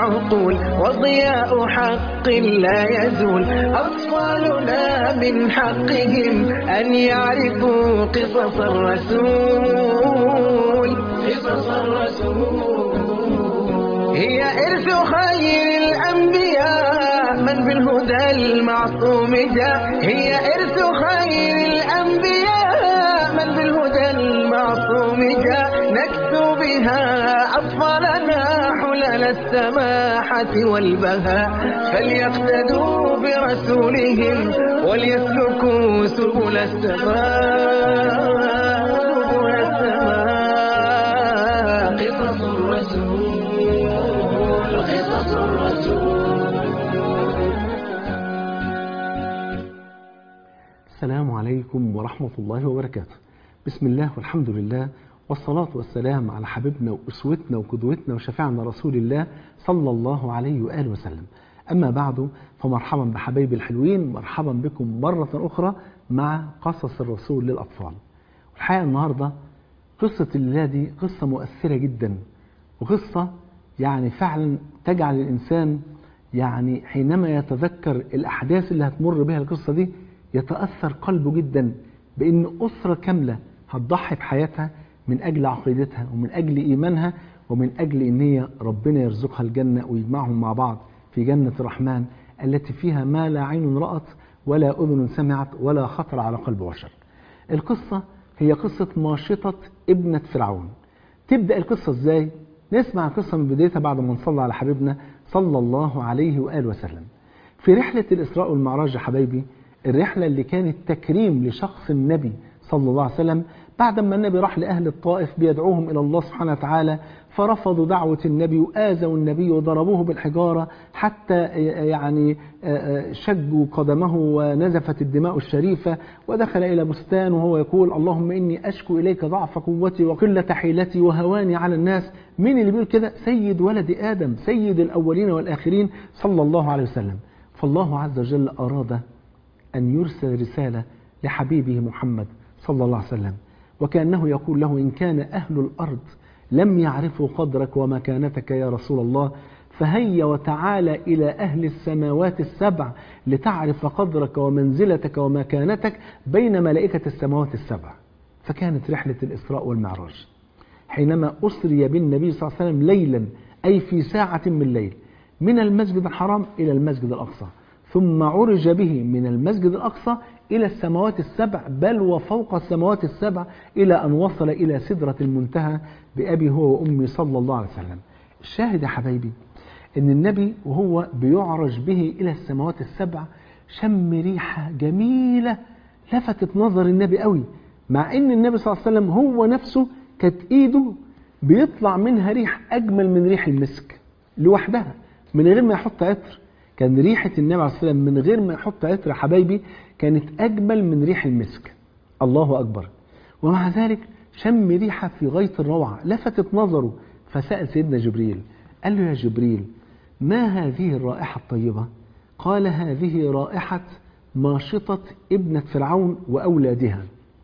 العقول وضياء حق لا يزول أطفالنا من حقهم أن يعرفوا قصص الرسول قصص الرسول هي إرث خير الأنبياء من بالهدى المعصوم جاء هي إرث خير الأنبياء من بالهدى المعصوم جاء نكسو بها أطفالنا حلل السماحة والبهاء فليقتدوا برسولهم وليسلكوا سبل السماء سبل السماء قصص الرسول قصص الرسول السلام عليكم ورحمة الله وبركاته بسم الله والحمد لله والصلاة والسلام على حبيبنا وأسوتنا وقدوتنا وشفيعنا رسول الله صلى الله عليه وآله وسلم أما بعد فمرحبا بحبايبي الحلوين مرحبا بكم مرة أخرى مع قصص الرسول للأطفال والحقيقة النهاردة قصة الليلة دي قصة مؤثرة جدا وقصة يعني فعلا تجعل الإنسان يعني حينما يتذكر الأحداث اللي هتمر بها القصة دي يتأثر قلبه جدا بأن أسرة كاملة هتضحي بحياتها من أجل عقيدتها ومن أجل إيمانها ومن أجل أن هي ربنا يرزقها الجنة ويجمعهم مع بعض في جنة الرحمن التي فيها ما لا عين رأت ولا أذن سمعت ولا خطر على قلب بشر القصة هي قصة ماشطة ابنة فرعون تبدأ القصة ازاي؟ نسمع القصة من بدايتها بعد ما نصلي على حبيبنا صلى الله عليه وآله وسلم في رحلة الإسراء والمعراج يا حبايبي الرحلة اللي كانت تكريم لشخص النبي صلى الله عليه وسلم بعد ما النبي راح لأهل الطائف بيدعوهم إلى الله سبحانه وتعالى فرفضوا دعوة النبي وآذوا النبي وضربوه بالحجارة حتى يعني شجوا قدمه ونزفت الدماء الشريفة ودخل إلى بستان وهو يقول اللهم إني أشكو إليك ضعف قوتي وقلة حيلتي وهواني على الناس مين اللي بيقول كده سيد ولد آدم سيد الأولين والآخرين صلى الله عليه وسلم فالله عز وجل أراد أن يرسل رسالة لحبيبه محمد صلى الله عليه وسلم وكأنه يقول له إن كان أهل الأرض لم يعرفوا قدرك ومكانتك يا رسول الله فهيا وتعالى إلى أهل السماوات السبع لتعرف قدرك ومنزلتك ومكانتك بين ملائكة السماوات السبع فكانت رحلة الإسراء والمعراج حينما أسري بالنبي صلى الله عليه وسلم ليلا أي في ساعة من الليل من المسجد الحرام إلى المسجد الأقصى ثم عرج به من المسجد الأقصى إلى السماوات السبع بل وفوق السماوات السبع إلى أن وصل إلى سدرة المنتهى بأبي هو وأمي صلى الله عليه وسلم الشاهد يا حبايبي أن النبي وهو بيعرج به إلى السماوات السبع شم ريحة جميلة لفتت نظر النبي قوي مع أن النبي صلى الله عليه وسلم هو نفسه كانت إيده بيطلع منها ريح أجمل من ريح المسك لوحدها من غير ما يحط عطر كان ريحة النبي عليه الصلاة والسلام من غير ما يحط عطر يا حبايبي كانت أجمل من ريح المسك الله أكبر ومع ذلك شم ريحة في غاية الروعة لفتت نظره فسأل سيدنا جبريل قال له يا جبريل ما هذه الرائحة الطيبة قال هذه رائحة ماشطة ابنة فرعون وأولادها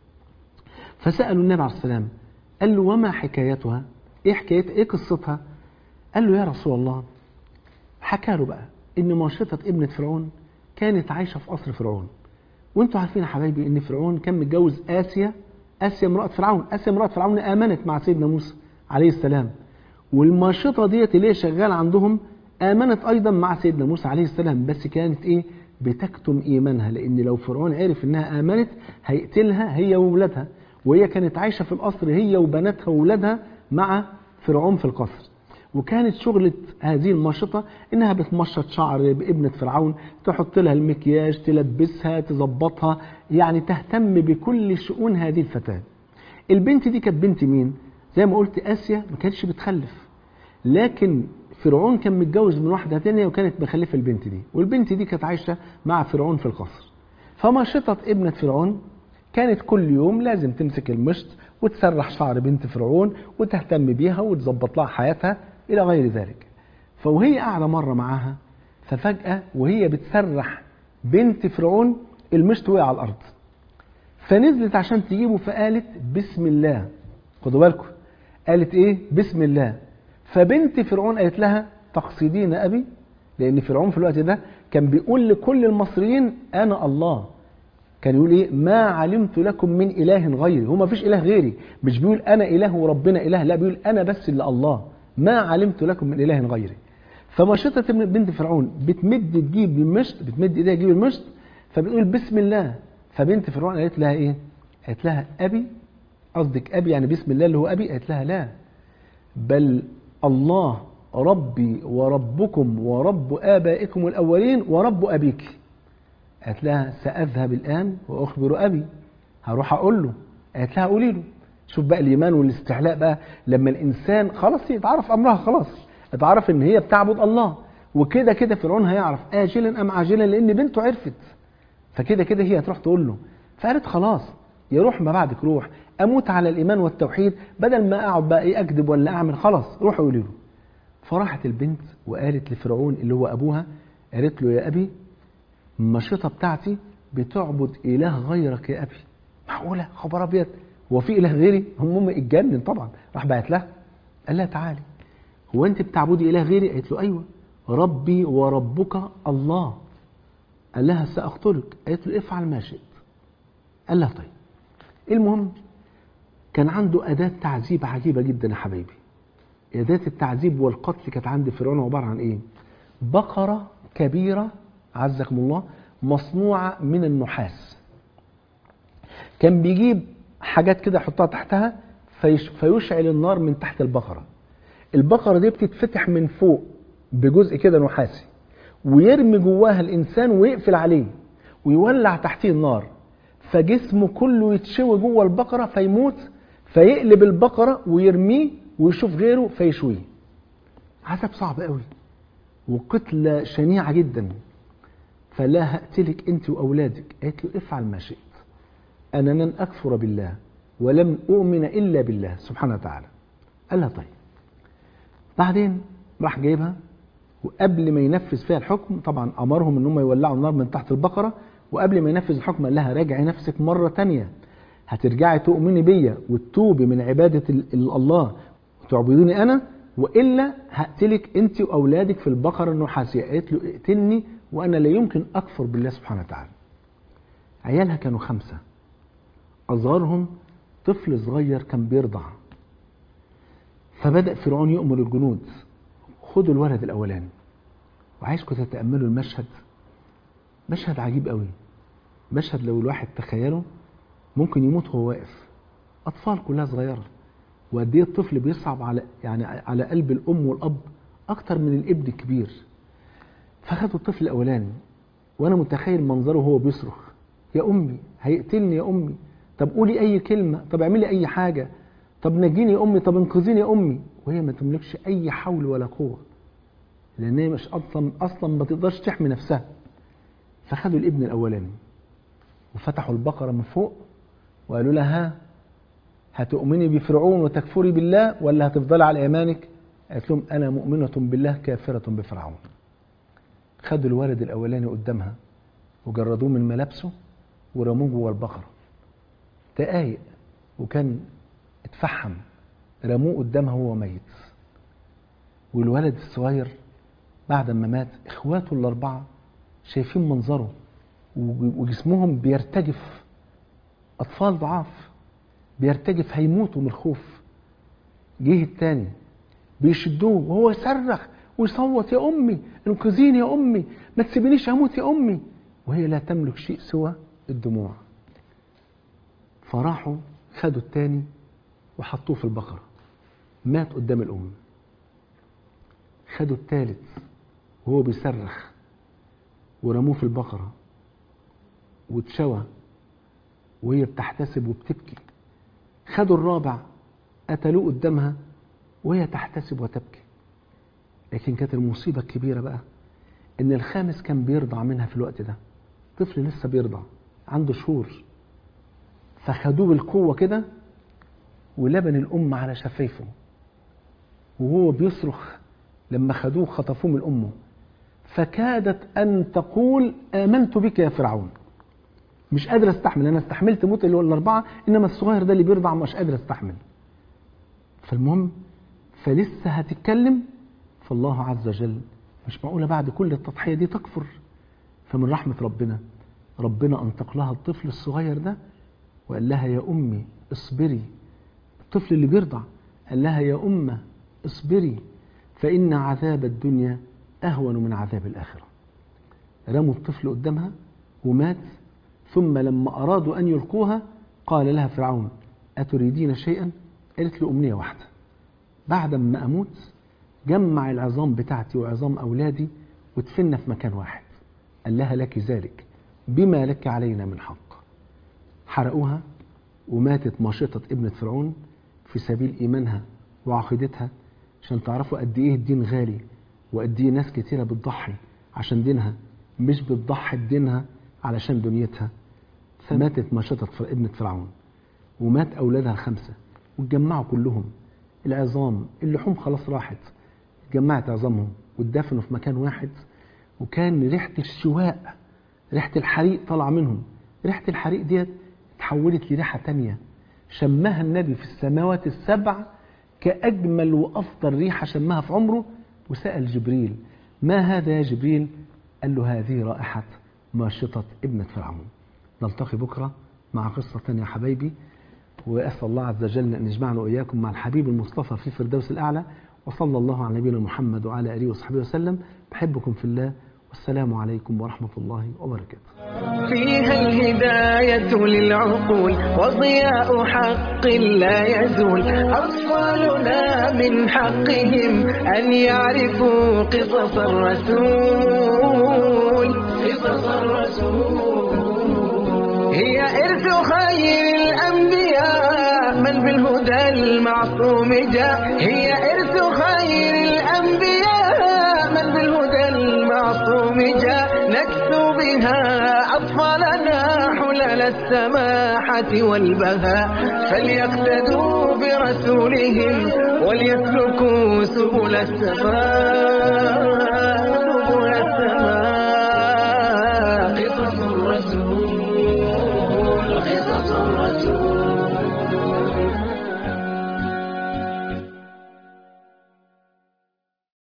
فسألوا النبي عليه السلام قال له وما حكايتها ايه حكايتها ايه قصتها قال له يا رسول الله حكى له بقى ان ماشطة ابنة فرعون كانت عايشة في قصر فرعون وانتوا عارفين يا حبايبي ان فرعون كان متجوز آسيا آسيا امرأة فرعون آسيا امرأة فرعون آمنت مع سيدنا موسى عليه السلام والماشطة ديت اللي هي شغالة عندهم آمنت أيضا مع سيدنا موسى عليه السلام بس كانت إيه بتكتم إيمانها لأن لو فرعون عرف إنها آمنت هيقتلها هي وولادها وهي كانت عايشة في القصر هي وبناتها وولادها مع فرعون في القصر وكانت شغلة هذه الماشطة إنها بتمشط شعر ابنة فرعون تحط لها المكياج تلبسها تظبطها يعني تهتم بكل شؤون هذه الفتاة البنت دي كانت بنت مين؟ زي ما قلت آسيا ما كانتش بتخلف لكن فرعون كان متجوز من واحدة تانية وكانت مخلفة البنت دي والبنت دي كانت عايشة مع فرعون في القصر فماشطة ابنة فرعون كانت كل يوم لازم تمسك المشط وتسرح شعر بنت فرعون وتهتم بيها وتظبط لها حياتها إلى غير ذلك فوهي قاعدة مرة معاها ففجأة وهي بتسرح بنت فرعون المشط وقع على الأرض فنزلت عشان تجيبه فقالت بسم الله خدوا بالكم قالت ايه بسم الله فبنت فرعون قالت لها تقصدين أبي لأن فرعون في الوقت ده كان بيقول لكل المصريين أنا الله كان يقول إيه ما علمت لكم من إله غيري هو ما فيش إله غيري مش بيقول أنا إله وربنا إله لا بيقول أنا بس اللي الله ما علمت لكم من إله غيري فمشطة بنت فرعون بتمد تجيب المشط بتمد ايديها تجيب المشط فبتقول بسم الله فبنت فرعون قالت لها ايه قالت لها ابي قصدك ابي يعني بسم الله اللي هو ابي قالت لها لا بل الله ربي وربكم ورب آبائكم الأولين ورب أبيك قالت لها سأذهب الآن وأخبر أبي هروح أقول له قالت لها قولي له شوف بقى الإيمان والاستعلاء بقى لما الإنسان خلاص يتعرف أمرها خلاص اتعرف إن هي بتعبد الله وكده كده فرعون هيعرف آجلا أم عاجلا لأن بنته عرفت فكده كده هي هتروح تقول له فقالت خلاص يروح ما بعدك روح اموت على الايمان والتوحيد بدل ما اقعد بقى ايه اكذب ولا اعمل خلاص روح قولي له فراحت البنت وقالت لفرعون اللي هو ابوها قالت له يا ابي المشيطه بتاعتي بتعبد اله غيرك يا ابي معقوله خبر ابيض هو في اله غيري هم هم اتجنن طبعا راح بعت لها قال لها تعالي هو انت بتعبدي اله غيري قالت له ايوه ربي وربك الله قال لها ساقتلك قالت له افعل ما شئت قال لها طيب المهم كان عنده أداة تعذيب عجيبة جدا يا حبايبي أداة التعذيب والقتل كانت عند فرعون عبارة عن إيه بقرة كبيرة عزكم الله مصنوعة من النحاس كان بيجيب حاجات كده يحطها تحتها فيش فيشعل النار من تحت البقرة البقرة دي بتتفتح من فوق بجزء كده نحاسي ويرمي جواها الإنسان ويقفل عليه ويولع تحتيه النار فجسمه كله يتشوي جوه البقرة فيموت فيقلب البقرة ويرميه ويشوف غيره فيشويه عذاب صعب قوي وقتلة شنيعة جدا فلا هقتلك انت واولادك قالت له افعل ما شئت انا لن اكفر بالله ولم اؤمن الا بالله سبحانه وتعالى قال لها طيب بعدين راح جايبها وقبل ما ينفذ فيها الحكم طبعا امرهم ان هم يولعوا النار من تحت البقره وقبل ما ينفذ الحكم قال لها راجعي نفسك مرة تانية هترجعي تؤمني بيا وتتوبي من عبادة الله وتعبدوني أنا وإلا هقتلك أنت وأولادك في البقرة النحاسية قالت له اقتلني وأنا لا يمكن أكفر بالله سبحانه وتعالى عيالها كانوا خمسة أصغرهم طفل صغير كان بيرضع فبدأ فرعون يؤمر الجنود خدوا الولد الأولاني وعايزكم تتأملوا المشهد مشهد عجيب قوي مشهد لو الواحد تخيله ممكن يموت وهو واقف اطفال كلها صغيره وقد ايه الطفل بيصعب على يعني على قلب الام والاب اكتر من الابن الكبير فخدوا الطفل الاولاني وانا متخيل منظره وهو بيصرخ يا امي هيقتلني يا امي طب قولي اي كلمه طب اعملي اي حاجه طب نجيني يا امي طب انقذيني يا امي وهي ما تملكش اي حول ولا قوه لان هي مش اصلا اصلا ما تقدرش تحمي نفسها فخدوا الابن الاولاني وفتحوا البقره من فوق وقالوا لها ها هتؤمني بفرعون وتكفري بالله ولا هتفضلي على ايمانك قالت لهم انا مؤمنه بالله كافره بفرعون خدوا الولد الاولاني قدامها وجردوه من ملابسه ورموه جوه البقره دقايق وكان اتفحم رموه قدامها وهو ميت والولد الصغير بعد ما مات اخواته الاربعه شايفين منظره وجسمهم بيرتجف أطفال ضعاف بيرتجف هيموتوا من الخوف جه التاني بيشدوه وهو يصرخ ويصوت يا أمي انقذيني يا أمي ما تسيبنيش أموت يا أمي وهي لا تملك شيء سوى الدموع فراحوا خدوا التاني وحطوه في البقرة مات قدام الأم خدوا التالت وهو بيصرخ ورموه في البقرة واتشوى وهي بتحتسب وبتبكي خدوا الرابع قتلوه قدامها وهي تحتسب وتبكي لكن كانت المصيبة الكبيرة بقى إن الخامس كان بيرضع منها في الوقت ده طفل لسه بيرضع عنده شهور فخدوه بالقوة كده ولبن الأم على شفايفه وهو بيصرخ لما خدوه خطفوه من أمه فكادت أن تقول آمنت بك يا فرعون مش قادر استحمل انا استحملت موت اللي هو الاربعه انما الصغير ده اللي بيرضع مش قادر استحمل فالمهم فلسه هتتكلم فالله عز وجل مش معقولة بعد كل التضحية دي تكفر فمن رحمة ربنا ربنا أنطق لها الطفل الصغير ده وقال لها يا أمي اصبري الطفل اللي بيرضع قال لها يا أمة اصبري فإن عذاب الدنيا أهون من عذاب الآخرة رموا الطفل قدامها ومات ثم لما أرادوا أن يلقوها قال لها فرعون أتريدين شيئا قالت له أمنية واحدة بعد ما أموت جمع العظام بتاعتي وعظام أولادي وادفننا في مكان واحد قال لها لك ذلك بما لك علينا من حق حرقوها وماتت ماشطة ابنة فرعون في سبيل إيمانها وعقيدتها عشان تعرفوا قد إيه الدين غالي وقد إيه ناس كتيرة بتضحي عشان دينها مش بتضحي بدينها علشان دنيتها فماتت ماشطة ابنة فرعون ومات أولادها الخمسة واتجمعوا كلهم العظام اللحوم خلاص راحت اتجمعت عظامهم واتدفنوا في مكان واحد وكان ريحة الشواء ريحة الحريق طالعة منهم ريحة الحريق ديت اتحولت لريحة تانية شمها النبي في السماوات السبع كأجمل وأفضل ريحة شمها في عمره وسأل جبريل ما هذا يا جبريل قال له هذه رائحة ماشطة ابنة فرعون نلتقي بكرة مع قصة تانية يا حبايبي وأسأل الله عز وجل أن يجمعنا وإياكم مع الحبيب المصطفى في الفردوس الأعلى وصلى الله على نبينا محمد وعلى آله وصحبه وسلم بحبكم في الله والسلام عليكم ورحمة الله وبركاته فيها الهداية للعقول وضياء حق لا يزول أطفالنا من حقهم أن يعرفوا قصص الرسول قصص الرسول هي إرث خير الأنبياء من بالهدى المعصوم جاء هي إرث خير الأنبياء من بالهدى المعصوم جاء نكسو بها أطفالنا حلل السماحة والبهاء فليقتدوا برسولهم وليسلكوا سبل السماء سبل السماء